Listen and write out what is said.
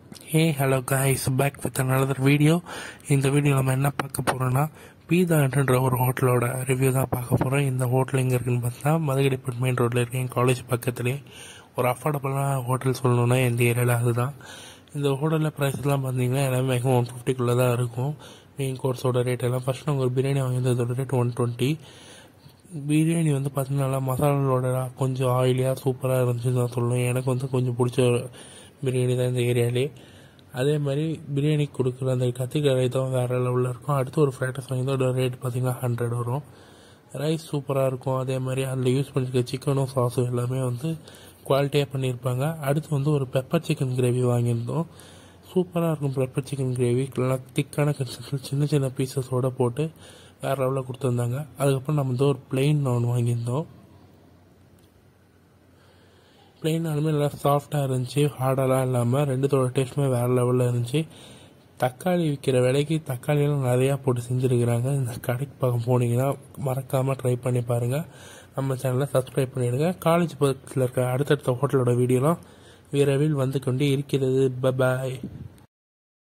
hey hello guys back with another video இந்த video நம்ம என்ன பார்க்க போகிறோன்னா பீதான்ற ஒரு ஹோட்டலோட ரிவ்யூ தான் பார்க்க போகிறோம் இந்த ஹோட்டல் எங்கே இருக்குன்னு பார்த்தா மதுகடிப்பட் மெயின் ரோட்டில் இருக்கு என் காலேஜ் பக்கத்துலேயே ஒரு அஃபோர்டபுளான ஹோட்டல் சொல்லணுன்னா இந்த ஏரியாவில் அதுதான் இந்த ஹோட்டலில் ப்ரைஸ்லாம் பார்த்தீங்கன்னா எல்லாமே மேக்ஸிமம் ஒன் ஃபிஃப்டிக்குள்ளே தான் இருக்கும் மெயின் கோர்ஸோட ரேட் எல்லாம் ஃபஸ்ட் நாங்கள் ஒரு பிரியாணி வாங்கியிருந்ததோட ரேட் ஒன் டுவெண்ட்டி பிரியாணி வந்து பார்த்தீங்கன்னா நல்லா மசாலாவோட கொஞ்சம் ஆயிலியாக சூப்பராக இருந்துச்சுன்னு தான் சொல்லுவேன் எனக்கு வந்து கொஞ்சம் பிடிச்ச பிரியாணி தான் இந்த ஏரியாலே அதே மாதிரி பிரியாணி கொடுக்குற அந்த கத்திரிக்காய் ரைத்தம் வேறு லெவலில் இருக்கும் அடுத்து ஒரு ஃப்ரைட் ரைஸ் வாங்கியதோட ரேட் பார்த்தீங்கன்னா ஹண்ட்ரட் வரும் ரைஸ் சூப்பராக இருக்கும் அதே மாதிரி அதில் யூஸ் பண்ணிருக்க சிக்கனும் சாஸும் எல்லாமே வந்து குவாலிட்டியாக பண்ணியிருப்பாங்க அடுத்து வந்து ஒரு பெப்பர் சிக்கன் கிரேவி வாங்கியிருந்தோம் சூப்பராக இருக்கும் பெப்பர் சிக்கன் கிரேவி நல்லா திக்கான கன்சிஸ்டன்சி சின்ன சின்ன பீசஸோடு போட்டு வேறு லெவலில் கொடுத்துருந்தாங்க அதுக்கப்புறம் நம்ம வந்து ஒரு பிளெயின் நான் வாங்கியிருந்தோம் பிளெயினாலுமே நல்லா சாஃப்டாக இருந்துச்சு ஹார்டெல்லாம் இல்லாமல் ரெண்டுத்தோட டேஸ்ட்டுமே வேறு லெவலில் இருந்துச்சு தக்காளி விற்கிற விலைக்கு தக்காளியெல்லாம் நிறையா போட்டு செஞ்சுருக்கிறாங்க இந்த கடைக்கு பக்கம் போனீங்கன்னா மறக்காமல் ட்ரை பண்ணி பாருங்கள் நம்ம சேனலை சப்ஸ்கிரைப் பண்ணிவிடுங்க காலேஜ் பக்கத்தில் இருக்க அடுத்தடுத்த ஹோட்டலோட வீடியோலாம் விரைவில் வந்து கொண்டு இருக்கிறது பபாய்